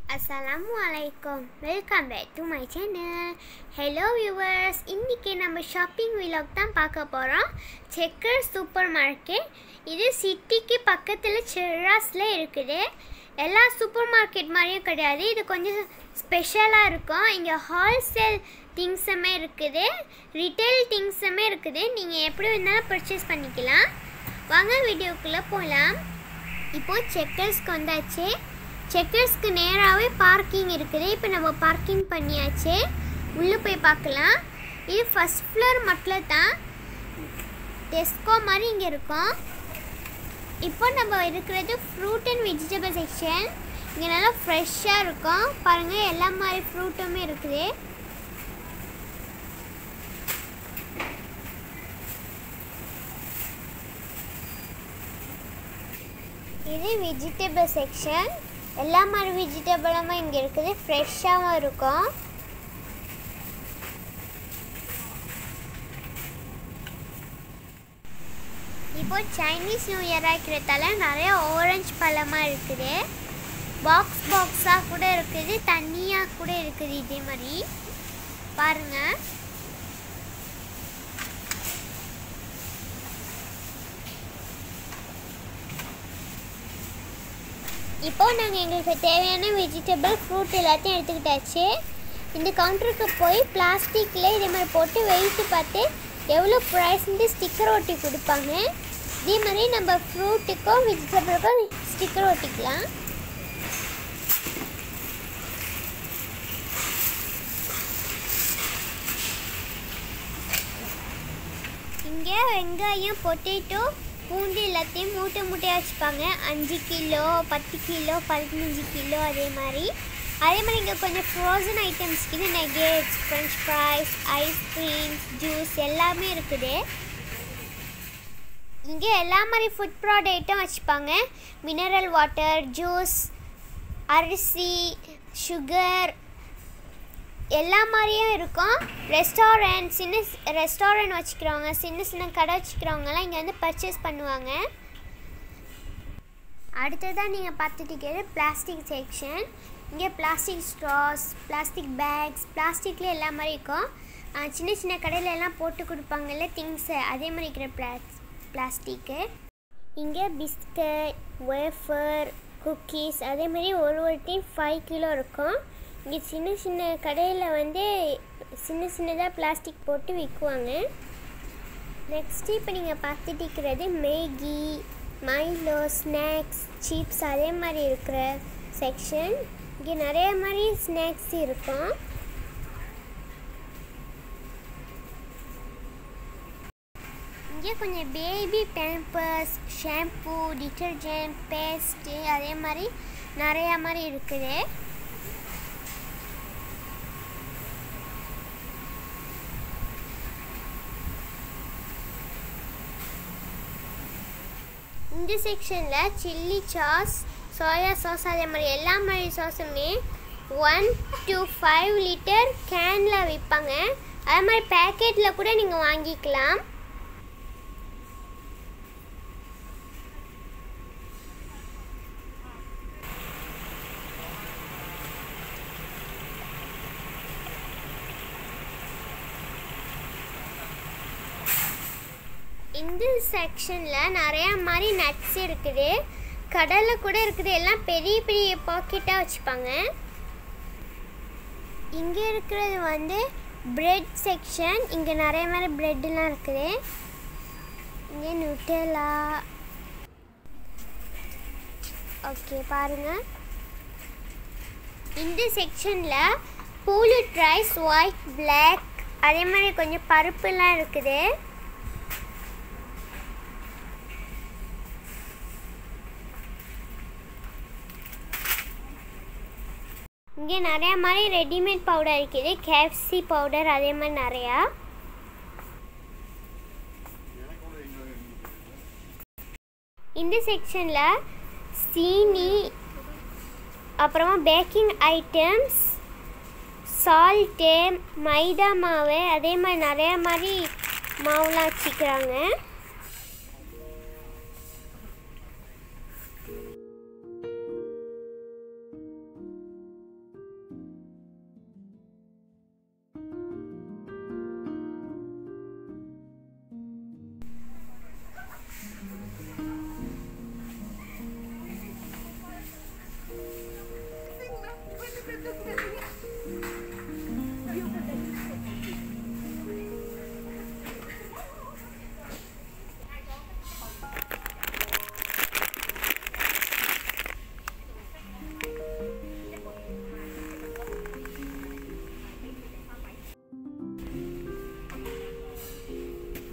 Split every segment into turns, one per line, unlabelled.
அஸ்ஸலாமு அலைக்கும் welcome back to my channel hello viewers இன்றைக்கி நம்ம ஷாப்பிங் விலாக் தான் பார்க்க போகிறோம் செக்கர் சூப்பர் மார்க்கெட் இது சிட்டிக்கு பக்கத்தில் சிராஸில் இருக்குது எல்லா சூப்பர் மார்க்கெட் மாதிரியும் கிடையாது இது கொஞ்சம் ஸ்பெஷலாக இருக்கும் இங்கே ஹோல்சேல் திங்ஸுமே இருக்குது ரிட்டைல் திங்ஸுமே இருக்குது நீங்கள் எப்படி வேணாலும் பர்ச்சேஸ் பண்ணிக்கலாம் வாங்க வீடியோக்குள்ளே போகலாம் இப்போது செக்கர்ஸ்க்கு வந்தாச்சு செக்கர்ஸ்க்கு நேராகவே பார்க்கிங் இருக்குது இப்போ நம்ம பார்க்கிங் பண்ணியாச்சு உள்ளே போய் பார்க்கலாம் இது ஃபஸ்ட் ஃப்ளோர் மட்டும் தான் டெஸ்கோ மாதிரி இங்கே இருக்கும் இப்போ நம்ம இருக்கிறது ஃப்ரூட் அண்ட் வெஜிடபிள் செக்ஷன் இங்கே நல்லா ஃப்ரெஷ்ஷாக இருக்கும் பாருங்கள் எல்லா மாதிரி ஃப்ரூட்டுமே இருக்குது இது வெஜிடபிள் செக்ஷன் எல்லா மாதிரி வெஜிடபிளுமே இங்கே இருக்குது ஃப்ரெஷ்ஷாகவும் இருக்கும் இப்போ சைனீஸ் நியூ இயர் ஆகிறதால நிறைய ஆரஞ்சு பழமாக இருக்குது பாக்ஸ் பாக்ஸாக கூட இருக்குது தண்ணியாக கூட இருக்குது இதே மாதிரி பாருங்கள் இப்போ நாங்கள் எங்களுக்கு தேவையான வெஜிடபிள் ஃப்ரூட் எல்லாத்தையும் எடுத்துக்கிட்டாச்சு இந்த கவுண்டருக்கு போய் பிளாஸ்டிக்கில் இதே மாதிரி போட்டு வெயிட்டு பார்த்து எவ்வளோ ப்ரைஸ்ன்ட்டு ஸ்டிக்கர் ஒட்டி கொடுப்பாங்க இதே மாதிரி நம்ம ஃப்ரூட்டுக்கும் வெஜிடபிளுக்கும் ஸ்டிக்கர் ஒட்டிக்கலாம் இங்கே வெங்காயம் பொட்டேட்டோ பூண்டு எல்லாத்தையும் மூட்டை மூட்டையாக வச்சுப்பாங்க அஞ்சு கிலோ பத்து கிலோ பதினஞ்சு கிலோ அதே மாதிரி அதே மாதிரி இங்கே கொஞ்சம் ஃப்ரோசன் ஐட்டம்ஸ்க்கு இது nuggets french fries ice creams juice எல்லாமே இருக்குது இங்கே எல்லா மாதிரி ஃபுட் ப்ராடக்ட்டும் வச்சுப்பாங்க மினரல் வாட்டர் ஜூஸ் அரிசி சுகர் எல்லா மாதிரியும் இருக்கும் ரெஸ்டாரண்ட் சின்ன ரெஸ்டாரண்ட் வச்சுக்கிறவங்க சின்ன சின்ன கடை வச்சுக்கிறவங்கலாம் இங்கே வந்து பர்ச்சேஸ் பண்ணுவாங்க அடுத்ததாக நீங்கள் பார்த்துட்டு பிளாஸ்டிக் செக்ஷன் இங்கே பிளாஸ்டிக் ஸ்ட்ராஸ் பிளாஸ்டிக் பேக்ஸ் பிளாஸ்டிக்கில் எல்லா மாதிரி இருக்கும் சின்ன சின்ன கடையில் எல்லாம் போட்டு கொடுப்பாங்கல்ல திங்ஸு அதே மாதிரி இருக்கிற பிளாஸ் பிளாஸ்டிக்கு இங்கே பிஸ்கட் வேஃபர் குக்கீஸ் அதே மாதிரி ஒரு ஒரு டீம் ஃபைவ் கிலோ இருக்கும் இங்கே சின்ன சின்ன கடையில் வந்து சின்ன சின்னதாக பிளாஸ்டிக் போட்டு விற்குவாங்க நெக்ஸ்ட்டு இப்போ நீங்கள் பார்த்துட்டு இருக்கிறது மேகி மைலோ ஸ்நாக்ஸ் சிப்ஸ் அதே மாதிரி இருக்கிற செக்ஷன் இங்கே நிறைய மாதிரி ஸ்நாக்ஸ் இருக்கும் இங்கே கொஞ்சம் baby pampers shampoo detergent paste அதே மாதிரி நிறையா மாதிரி இருக்குது இந்த செக்ஷனில் சில்லி சாஸ் சோயா சாஸ் அதே மாதிரி எல்லா மாதிரி சாஸுமே ஒன் டு ஃபைவ் லிட்டர் கேனில் விற்பாங்க அதே மாதிரி பேக்கெட்டில் கூட நீங்கள் வாங்கிக்கலாம் இந்த செக்ஷனில் நிறையா மாதிரி நட்ஸ் இருக்குது கடலை கூட இருக்குது எல்லாம் பெரிய பெரிய பாக்கெட்டாக வச்சுப்பாங்க இங்கே இருக்கிறது வந்து பிரெட் செக்ஷன் இங்கே நிறைய மாதிரி ப்ரெட்டெலாம் இருக்குது இங்கே நுட்டெலா ஓகே பாருங்கள் இந்த செக்ஷனில் பூலிட் ரைஸ் ஒயிட் பிளாக் அதே மாதிரி கொஞ்சம் பருப்புலாம் இருக்குது இங்கே நிறையா மாதிரி ரெடிமேட் பவுடர் இருக்குது கேப்சி பவுடர் அதே மாதிரி நிறையா இந்த செக்ஷனில் சீனி அப்புறமா பேக்கிங் ஐட்டம்ஸ் சால்ட்டு மைதா மாவு அதே மாதிரி நிறையா மாதிரி மாவுலாம் வச்சுக்கிறாங்க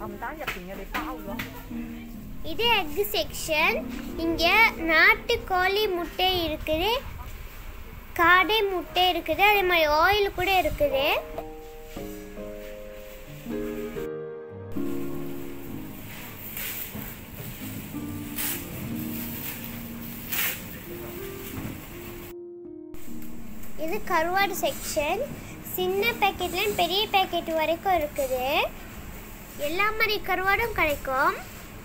cầm táo nhập thì nhà đi cao luôn
இது எக் செக்ஷன் இங்கே நாட்டுக்கோழி முட்டை இருக்குது காடை முட்டை இருக்குது அதே மாதிரி ஆயில் கூட இருக்குது இது கருவாடு செக்ஷன் சின்ன பேக்கெட்லேயும் பெரிய பேக்கெட் வரைக்கும் இருக்குது எல்லா மாதிரி கருவாடும் கிடைக்கும்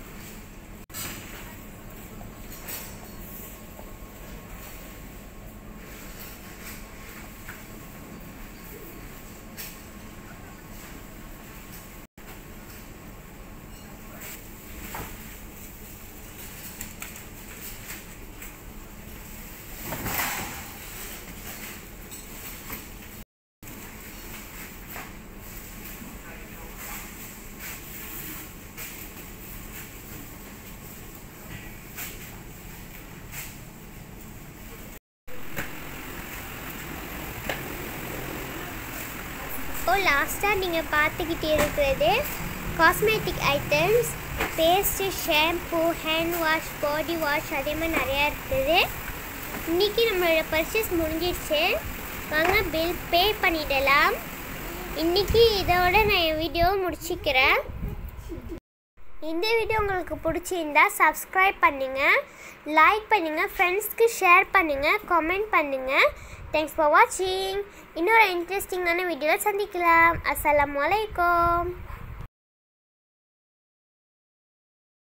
இப்போ லாஸ்ட்டாக நீங்கள் பார்த்துக்கிட்டே இருக்கிறது cosmetic items paste shampoo hand wash body wash அதே மாதிரி நிறையா இருக்குது இன்றைக்கி நம்மளோட பர்ச்சேஸ் முடிஞ்சிடுச்சு வாங்க பில் பே பண்ணிடலாம் இன்றைக்கி இதோட நான் என் வீடியோவை முடிச்சுக்கிறேன் இந்த வீடியோ உங்களுக்கு பிடிச்சிருந்தா சப்ஸ்கிரைப் பண்ணுங்கள் லைக் பண்ணுங்கள் ஃப்ரெண்ட்ஸ்க்கு ஷேர் பண்ணுங்கள் கமெண்ட் பண்ணுங்கள் தேங்க்ஸ் ஃபார் வாட்சிங் இன்னொரு இன்ட்ரெஸ்டிங்கான வீடியோவில் சந்திக்கலாம் அஸ்ஸலாமு அலைக்கும்